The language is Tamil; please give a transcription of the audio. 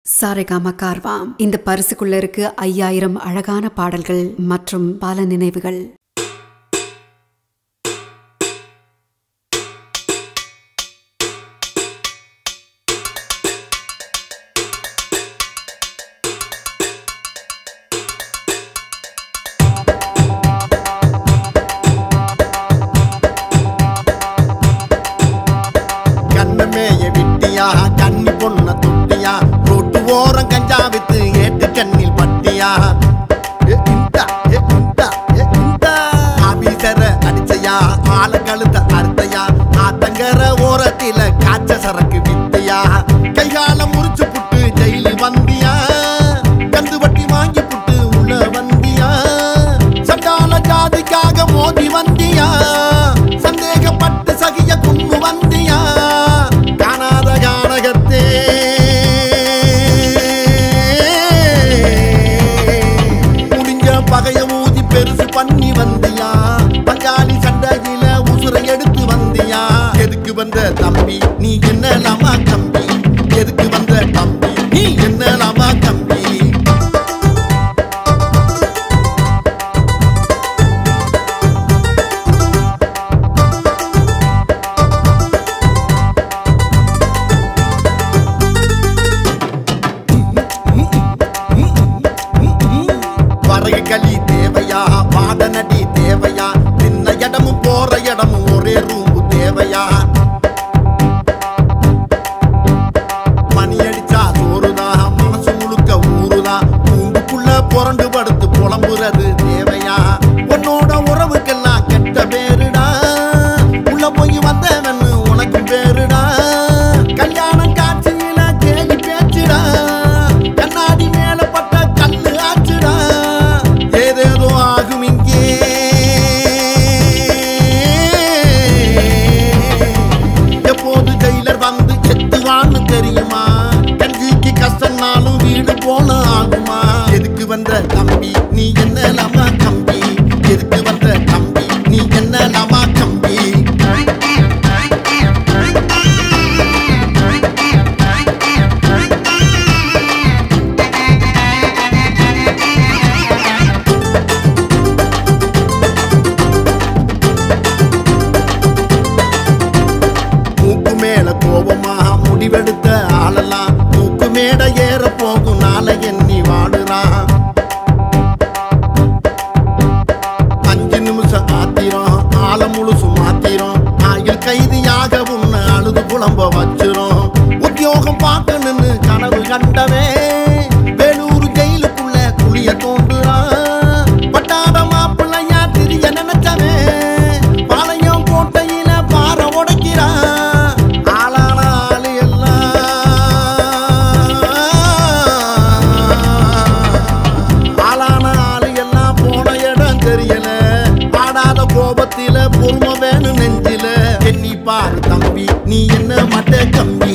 சாரேகாமா கார்வாம் இந்த பரிசுக்குள்ள இருக்கு ஐயாயிரம் அழகான பாடல்கள் மற்றும் பல நினைவுகள் கண்ணமேய விட்டியா கண்ணி பொண்ண தொட்டியா ரோட்டு ஓரம் கஞ்சா வித்து ஏட்டு கண்ணில் பட்டியா ஏ இந்தா, ஏ இந்தா, ஏ இந்தா. ஆபீசர அடிச்சையா ஆள கழுத்த அறுத்தையா ஆத்தங்கர ஓரத்தில காய்ச்ச சரக்கு வித்தையா கைகால முறிச்சு புட்டு ஜெயிலு வந்தியா கந்து வட்டி வாங்கி புட்டு உள்ள வந்தியா சண்டால ஜாதிக்காக மோதி வந்தியா சந்தேகப்பட்டு சகிய குன்னு வந்தியா காணாத கானகத்தே முடிஞ்ச பகைய ஊதி பெருசு பண்ணி வந்தியா பஞ்சாலி சண்டையில உசுரை எடுத்து வந்தியா எதுக்கு வந்த தம்பி நீ என்னலாமா தம்பி எதுக்கு வந்த தம்பி நீ என்னலாமா தம்பி வரகு களி தேவையா பாட நடி தேவையா தின்ன இடமும் போற இடமும் ஒரே ரூம்பு தேவையா மணி அடிச்சா சோறுதான் மனசு முழுக்க ஊறுதான் கூண்டுக்குள்ள புரண்டு படுத்து புலம்புறது தேவையா உன்னோட உறவுக்கெல்லாம் கெட்ட பேருடா உள்ள போய் வந்தவன்னு உனக்கும் பேருடா கல்யாணம் காட்சியில கேலி பேச்சுடா கண்ணாடி மேல பட்ட கல்லு ஆச்சுடா ஏதேதோ ஆகும் இங்கே எப்போது ஜெயிலர் வந்து செத்துவான்னு தெரியுமா கஞ்சிக்கு கஷ்டம்னாலும் வீடு போல ஆகுமா எதுக்கு வந்த தம்பி நீ என்ன லாமா கம்பி எதுக்கு வந்த தம்பி நீ என்ன லாமா கம்பி மூக்கு மேல கோபமா முடிவெடுத்த ஆளெல்லாம் தூக்கு மேட ஏற போகும் நாளை எண்ணி வாடுறான் அஞ்சு நிமிஷம் ஆத்திரம் ஆள முழுசு மாத்திரம் ஆயுள் கைதியாக உன்னை அழுது புலம்ப வச்சிரும் உத்தியோகம் பார்க்கணும்னு கனவு கண்டவே வேலூர் ஜெயிலுக்குள்ள குழிய தோண்டுறான் பட்டாத மாப்பிள்ளையா திரிய நினைச்சவே பாளையம் கோட்டையில பாற உடைக்கிறான் ஆளான ஆளு எல்லாம் ஆளான ஆளு எல்லாம் போன இடம் தெரியல ஆடாத கோபத்தில பொறுமை வேணும் நெஞ்சில எண்ணி பாரு தம்பி நீ என்ன மட்ட கம்பி